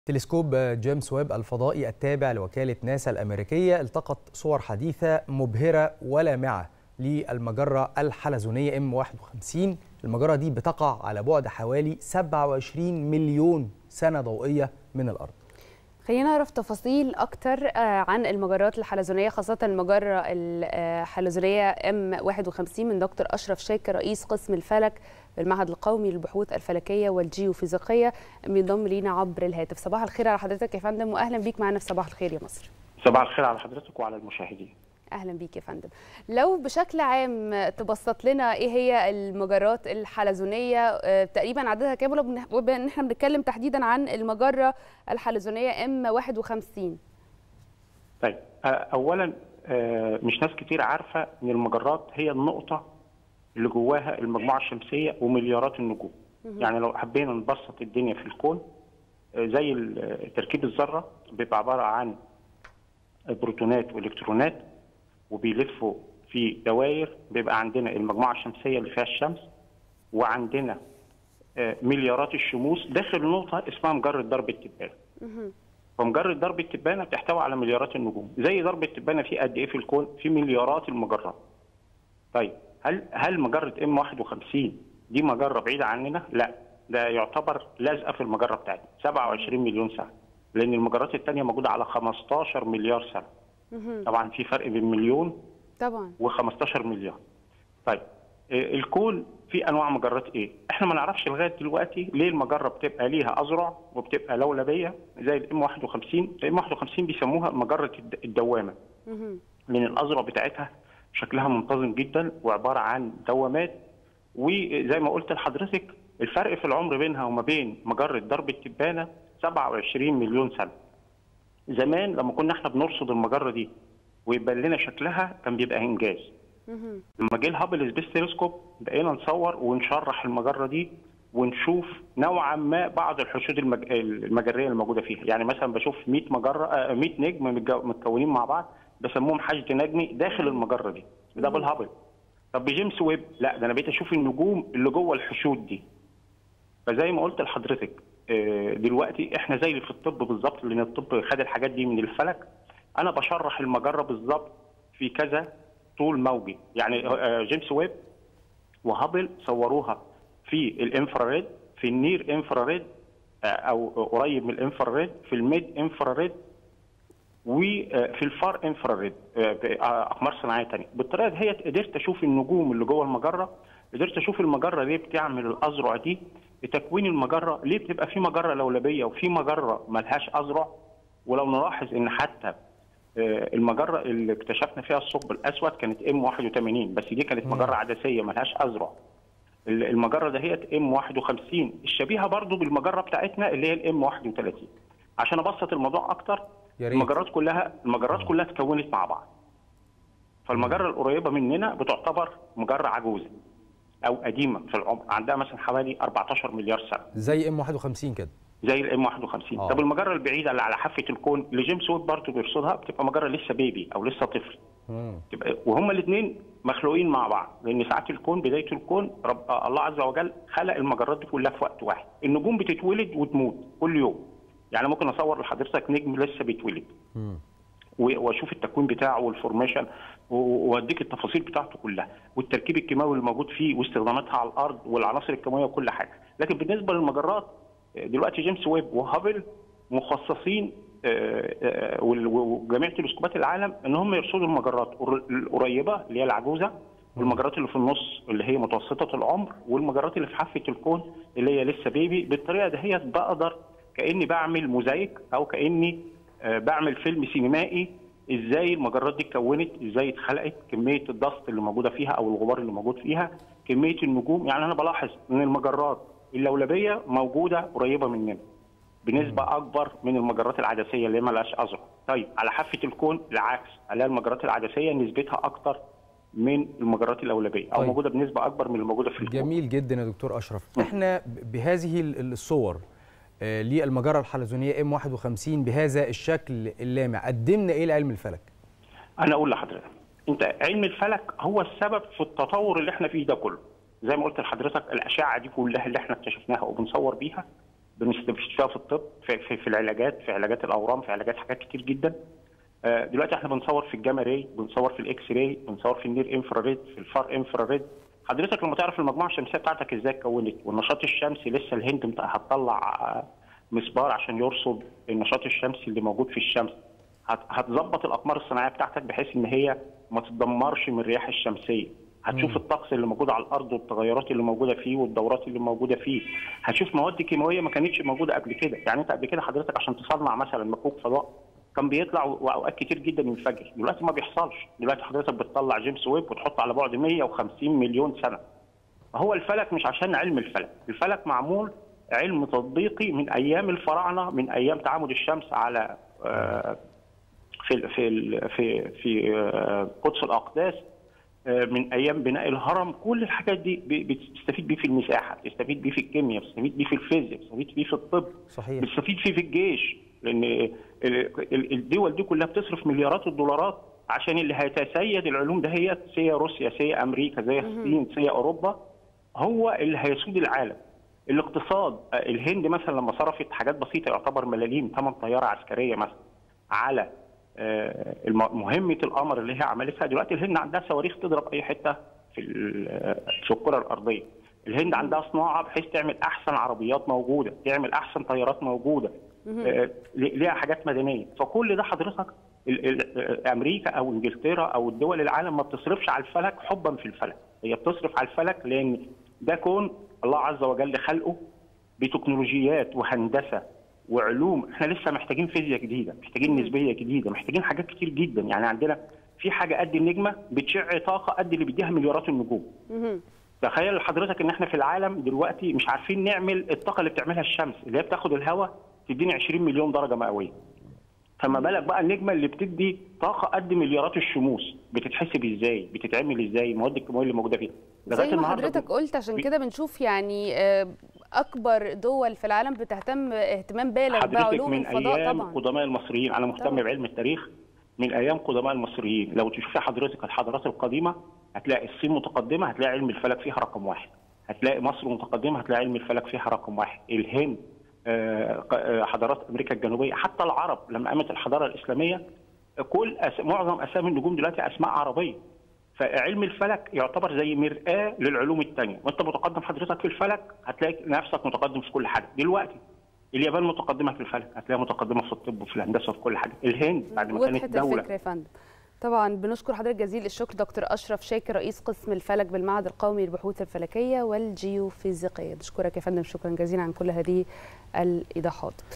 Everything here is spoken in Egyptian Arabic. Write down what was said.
تلسكوب جيمس ويب الفضائي التابع لوكالة ناسا الأمريكية التقط صور حديثة مبهرة ولامعة للمجرة الحلزونية M51 المجرة دي بتقع على بعد حوالي 27 مليون سنة ضوئية من الأرض خلينا نعرف تفاصيل اكتر عن المجرات الحلزونيه خاصه المجره الحلزونيه ام 51 من دكتور اشرف شاكر رئيس قسم الفلك بالمعهد القومي للبحوث الفلكيه والجيوفيزيقيه بينضم لينا عبر الهاتف صباح الخير على حضرتك يا فندم واهلا بيك معنا في صباح الخير يا مصر صباح الخير على حضرتك وعلى المشاهدين اهلا بيك يا فندم لو بشكل عام تبسط لنا ايه هي المجرات الحلزونيه تقريبا عددها كام وبان احنا بنتكلم تحديدا عن المجره الحلزونيه ام 51 طيب اولا مش ناس كتير عارفه ان المجرات هي النقطه اللي جواها المجموعه الشمسيه ومليارات النجوم يعني لو حبينا نبسط الدنيا في الكون زي تركيب الذره بيبقى عباره عن بروتونات والكترونات وبيلفوا في دوائر بيبقى عندنا المجموعه الشمسيه اللي فيها الشمس وعندنا مليارات الشموس داخل نقطه اسمها مجره درب التبانه. فمجره درب التبانه بتحتوي على مليارات النجوم، زي درب التبانه في قد ايه في الكون؟ في مليارات المجرات. طيب هل هل مجره ام 51 دي مجره بعيده عننا؟ لا ده يعتبر لازقه في المجره بتاعتنا 27 مليون سنه. لان المجرات الثانيه موجوده على 15 مليار سنه. طبعا في فرق بين مليون طبعا و15 مليار طيب الكون في انواع مجرات ايه احنا ما نعرفش لغايه دلوقتي ليه المجره بتبقى ليها اذرع وبتبقى لولبيه زي الام 51 الام 51 بيسموها مجره الدوامه لان الاذرع بتاعتها شكلها منتظم جدا وعباره عن دوامات وزي ما قلت لحضرتك الفرق في العمر بينها وما بين مجره درب التبانه 27 مليون سنه زمان لما كنا احنا بنرصد المجره دي ويبان لنا شكلها كان بيبقى انجاز. لما جه الهابل سبيس تلسكوب بقينا نصور ونشرح المجره دي ونشوف نوعا ما بعض الحشود المج... المجريه الموجوده فيها، يعني مثلا بشوف 100 مجره آه 100 نجم متكونين مع بعض بسموهم حشد نجمي داخل المجره دي، ده بالهابل. طب بجيمس ويب لا ده انا بقيت اشوف النجوم اللي جوه الحشود دي. فزي ما قلت لحضرتك دلوقتي احنا زي اللي في الطب بالظبط لان الطب خد الحاجات دي من الفلك انا بشرح المجره بالظبط في كذا طول موجي يعني جيمس ويب وهابل صوروها في الانفراريد في النير انفراريد او قريب من الانفراريد في الميد انفراريد وفي الفار انفراريد اقمار صناعيه ثانيه بالطريقه دي هي قدرت اشوف النجوم اللي جوه المجره قدرت اشوف المجره ليه بتعمل الاذرع دي لتكوين المجره ليه بتبقى في مجره لولبيه وفي مجره ملهاش اذرع ولو نلاحظ ان حتى المجره اللي اكتشفنا فيها الثقب الاسود كانت ام 81 بس دي كانت مجره عدسيه ملهاش اذرع المجره دهيت ام 51 الشبيهه برضو بالمجره بتاعتنا اللي هي الام 31 عشان ابسط الموضوع اكتر المجرات كلها المجرات كلها اتكونت مع بعض فالمجره القريبه مننا بتعتبر مجره عجوزه او قديمه في العمر عندها مثلا حوالي 14 مليار سنه زي ام 51 كده زي الام 51 آه. طب المجره البعيده اللي على حافه الكون اللي جيمس ويب برضه بيرصدها بتبقى مجره لسه بيبي او لسه طفل تبقى وهما الاثنين مخلوقين مع بعض لان ساعات الكون بدايه الكون رب الله عز وجل خلق المجرات دي كلها في وقت واحد النجوم بتتولد وتموت كل يوم يعني ممكن اصور لحضرتك نجم لسه بيتولد واشوف التكوين بتاعه والفورميشن واديك التفاصيل بتاعته كلها والتركيب الكيماوي اللي موجود فيه واستخداماتها على الارض والعناصر الكيماويه وكل حاجه لكن بالنسبه للمجرات دلوقتي جيمس ويب وهابل مخصصين وجميع تلسكوبات العالم ان هم يرصدوا المجرات القريبه اللي هي العجوزه والمجرات اللي في النص اللي هي متوسطه العمر والمجرات اللي في حافه الكون اللي هي لسه بيبي بالطريقه دهيت بقدر كاني بعمل موزايك او كاني بعمل فيلم سينمائي ازاي المجرات دي اتكونت ازاي اتخلقت كميه الضغط اللي موجوده فيها او الغبار اللي موجود فيها كميه النجوم يعني انا بلاحظ ان المجرات اللولبيه موجوده قريبه مننا بنسبه اكبر من المجرات العدسيه اللي مالهاش اذرع طيب على حافه الكون العكس الاقي المجرات العدسيه نسبتها اكتر من المجرات اللولبيه او طيب. موجوده بنسبه اكبر من الموجوده في الكون جميل جدا يا دكتور اشرف احنا بهذه الصور للمجره الحلزونيه ام 51 بهذا الشكل اللامع قدمنا ايه لعلم الفلك؟ انا اقول لحضرتك انت علم الفلك هو السبب في التطور اللي احنا فيه ده كله زي ما قلت لحضرتك الاشعه دي كلها اللي احنا اكتشفناها وبنصور بيها بنستفيد فيها في الطب في, في, في العلاجات في علاجات الاورام في علاجات حاجات كتير جدا آه، دلوقتي احنا بنصور في الجاما راي بنصور في الاكس راي بنصور في النير انفراريد في الفار انفراريد حضرتك لما تعرف المجموعه الشمسيه بتاعتك ازاي اتكونت والنشاط الشمسي لسه الهند مت- هتطلع آه، مسبار عشان يرصد النشاط الشمسي اللي موجود في الشمس هت- هتظبط الاقمار الصناعيه بتاعتك بحيث ان هي ما تتدمرش من الرياح الشمسيه هتشوف الطقس اللي موجود على الارض والتغيرات اللي موجوده فيه والدورات اللي موجوده فيه هتشوف مواد كيماويه ما كانتش موجوده قبل كده يعني انت قبل كده حضرتك عشان تصنع مثلا مكوك فضاء كان بيطلع واوقات كتير جدا ينفجر دلوقتي ما بيحصلش دلوقتي حضرتك بتطلع جيمس ويب وتحط على بعد 150 مليون سنه هو الفلك مش عشان علم الفلك الفلك معمول علم تطبيقي من ايام الفراعنه من ايام تعامد الشمس على آه، في ال- في ال- في في آه، قدس الاقداس آه، من ايام بناء الهرم كل الحاجات دي ب- بتستفيد بيه في المساحه بتستفيد بيه في الكيمياء بتستفيد بيه في الفيزياء بتستفيد بيه في الطب صحيح بتستفيد فيه في الجيش لان ال- ال- الدول دي كلها بتصرف مليارات الدولارات عشان اللي هيتسيد العلوم دهيت سي روسيا سي امريكا زي الصين سي اوروبا هو اللي هيسود العالم الاقتصاد آه، الهند مثلا لما صرفت حاجات بسيطه يعتبر ملاليم ثمن طياره عسكريه مثلا على آه، الم- مهمه القمر اللي هي عملتها دلوقتي الهند عندها صواريخ تضرب اي حته في ال- في الكره الارضيه الهند عندها صناعه بحيث تعمل احسن عربيات موجوده تعمل احسن طيارات موجوده آه، ليها حاجات مدنيه فكل ده حضرتك ال- ال- امريكا او انجلترا او الدول العالم ما بتصرفش على الفلك حبا في الفلك هي بتصرف على الفلك لان ده كون الله عز وجل خلقه بتكنولوجيات وهندسه وعلوم احنا لسه محتاجين فيزياء جديده محتاجين نسبيه جديده محتاجين حاجات كتير جدا يعني عندنا في حاجه قد النجمه بتشع طاقه قد اللي بيديها مليارات النجوم مهم. تخيل حضرتك ان احنا في العالم دلوقتي مش عارفين نعمل الطاقه اللي بتعملها الشمس اللي هي بتاخد الهواء تديني 20 مليون درجه مئويه فما بالك بقى النجمه اللي بتدي طاقه قد مليارات الشموس بتتحسب ازاي بتتعمل ازاي المواد الكيماويه اللي موجوده فيها زي ما حضرتك قلت عشان بي- كده بنشوف يعني آه، اكبر دول في العالم بتهتم اهتمام بالغ حضرتك بعلوم من الفضاء ايام طبعا قدماء المصريين انا مهتم طبعاً. بعلم التاريخ من ايام قدماء المصريين لو تشوفي حضرتك الحضارات القديمه هتلاقي الصين متقدمه هتلاقي علم الفلك فيها رقم واحد هتلاقي مصر متقدمه هتلاقي علم الفلك فيها رقم واحد الهند آه، ق- آه، حضارات امريكا الجنوبيه حتى العرب لما قامت الحضاره الاسلاميه كل أس... معظم اسامي النجوم دلوقتي اسماء عربيه فعلم الفلك يعتبر زي مرآة للعلوم الثانيه وانت متقدم حضرتك في الفلك هتلاقي نفسك متقدم في كل حاجه دلوقتي اليابان متقدمه في الفلك هتلاقيها متقدمه في الطب وفي الهندسه وفي كل حاجه الهند بعد ما كانت وضحت دوله الفكره يا فندم طبعا بنشكر حضرتك جزيل الشكر دكتور اشرف شاكر رئيس قسم الفلك بالمعهد القومي للبحوث الفلكيه والجيوفيزيقيه بشكرك يا فندم شكرا جزيلا عن كل هذه الايضاحات